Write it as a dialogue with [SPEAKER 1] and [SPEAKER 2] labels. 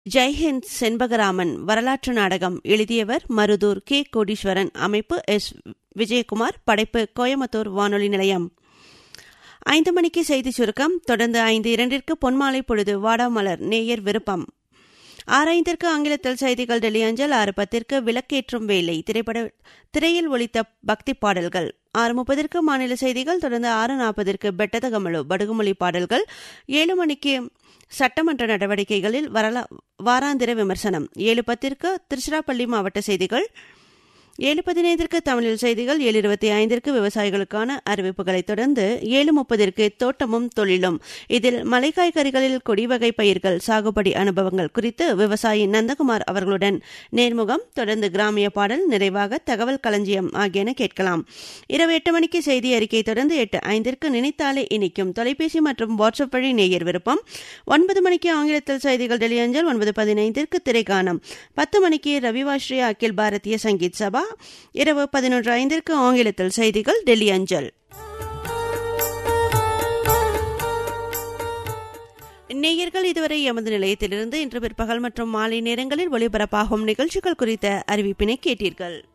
[SPEAKER 1] ஜெய்ஹிந்த் செண்பகராமன் வரலாற்று நாடகம் எழுதியவர் மருதூர் கே கோடீஸ்வரன் அமைப்பு எஸ் விஜயகுமார் படைப்பு கோயம்புத்தூர் வானொலி நிலையம் ஐந்து மணிக்கு செய்தி சுருக்கம் தொடர்ந்து ஐந்து இரண்டிற்கு பொன்மாலை பொழுது வாடாமலர் நேயர் விருப்பம் ஆரைந்திற்கு ஆங்கிலத்தில் செய்திகள் டெல்லி அஞ்சல் ஆறு பத்திற்கு விளக்கேற்றும் வேலை திரைப்பட திரையில் ஒலித்த பக்தி பாடல்கள் ஆறு முப்பதற்கு மாநில செய்திகள் தொடர்ந்து ஆறு நாற்பதற்கு பெட்டதகமலு படுகுமொழி பாடல்கள் ஏழு மணிக்கு சட்டமன்ற நடவடிக்கைகளில் வரலா வாராந்திர விமர்சனம் ஏழு பத்திற்கு திருச்சிராப்பள்ளி மாவட்ட செய்திகள் ஏழு பதினைந்திற்கு தமிழில் செய்திகள் ஏழு இருபத்தி ஐந்திற்கு விவசாயிகளுக்கான அறிவிப்புகளைத் தொடர்ந்து ஏழு முப்பதிற்கு தோட்டமும் தொழிலும் இதில் மலைக்காய்கறிகளில் கொடிவகை பயிர்கள் சாகுபடி அனுபவங்கள் குறித்து விவசாயி நந்தகுமார் அவர்களுடன் நேர்முகம் தொடர்ந்து கிராமிய பாடல் நிறைவாக தகவல் களஞ்சியம் ஆகியன கேட்கலாம் இரவு எட்டு மணிக்கு செய்தி அறிக்கை தொடர்ந்து எட்டு ஐந்திற்கு நினைத்தாலே இனிக்கும் தொலைபேசி மற்றும் வாட்ஸ்அப் வழி நேயர் விருப்பம் ஒன்பது மணிக்கு ஆங்கிலத்தில் செய்திகள் டெல்லி அஞ்சல் ஒன்பது பதினைந்திற்கு திரைக்கானம் பத்து மணிக்கு ரவிவாஸ்ரீ அகில் பாரதிய சங்கீத் சபா இரவு பதினொன்று ஐந்திற்கு ஆங்கிலத்தில் செய்திகள் டெல்லி அஞ்சல் நேயர்கள் இதுவரை எமது நிலையத்திலிருந்து இன்று பிற்பகல் மற்றும் மாலை நேரங்களில் ஒளிபரப்பாகும் நிகழ்ச்சிகள் குறித்த அறிவிப்பினை கேட்டீர்கள்